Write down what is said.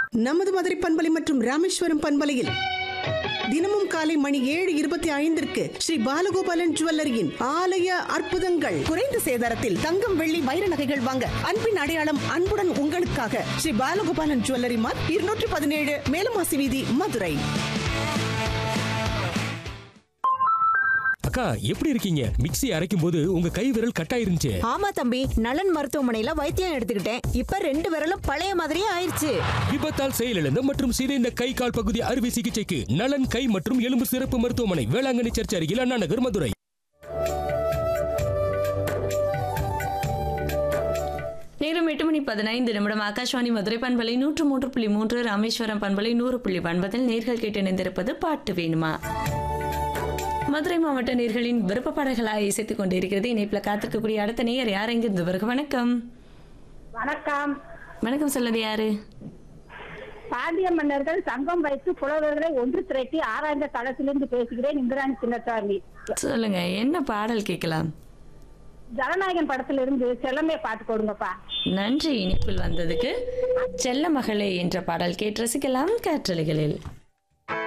நமது மதுரை பண்பலை மற்றும் ராமேஸ்வரம் பண்பலையில் தினமும் காலை மணி ஏழு இருபத்தி ஐந்திற்கு ஸ்ரீ பாலகோபாலன் ஜுவல்லரியின் ஆலய அற்புதங்கள் குறைந்த சேதாரத்தில் தங்கம் வெள்ளி வைர நகைகள் வாங்க அன்பின் அடையாளம் அன்புடன் உங்களுக்காக ஸ்ரீ பாலகோபாலன் ஜுவல்லரி மார்க் இருநூற்றி பதினேழு மேலமாசி வீதி மதுரை அக்கா எப்படி இருக்கீங்க மிக்ஸி அரைக்கும் போது உங்க கை விரல் கட்டாயிருந்துச்சு ஆமா தம்பி நலன் மருத்துவமனையில வைத்தியம் எடுத்துக்கிட்டேன் இப்ப ரெண்டு விரலும் பழைய மாதிரியே ஆயிருச்சு விபத்தால் செயலிழந்த மற்றும் சிதைந்த கை கால் பகுதி அறுவை சிகிச்சைக்கு நலன் கை மற்றும் எலும்பு சிறப்பு மருத்துவமனை வேளாங்கண்ணி சர்ச் அருகில் அண்ணா நகர் மதுரை நேரம் எட்டு மணி பதினைந்து நிமிடம் ஆகாஷ்வாணி மதுரை பண்பலை நூற்று மூன்று புள்ளி மூன்று ராமேஸ்வரம் பண்பலை நூறு புள்ளி ஒன்பதில் நேர்கள் கேட்டு இணைந்திருப்பது பாட்டு வேணுமா மதுரை மாவட்ட நேர்களின் விருப்ப பாடல்களாக இசைத்துக் கொண்டிருக்கிறது இணைப்பில் காத்திருக்கக்கூடிய அடுத்த நேயர் யார் எங்கிருந்து வருக வணக்கம் வணக்கம் வணக்கம் சொல்லுது யாரு பாண்டிய மன்னர்கள் சங்கம் வைத்து புலவர்களை ஒன்று திரட்டி ஆராய்ந்த தளத்திலிருந்து பேசுகிறேன் இந்திராணி சின்னசாமி சொல்லுங்க என்ன பாடல் கேட்கலாம் ஜனநாயகன் படத்திலிருந்து செல்லமே பாட்டு கொடுங்கப்பா நன்றி இணைப்பில் வந்ததுக்கு செல்ல மகளே என்ற பாடல் கேட்டு ரசிக்கலாம் காற்றலைகளில்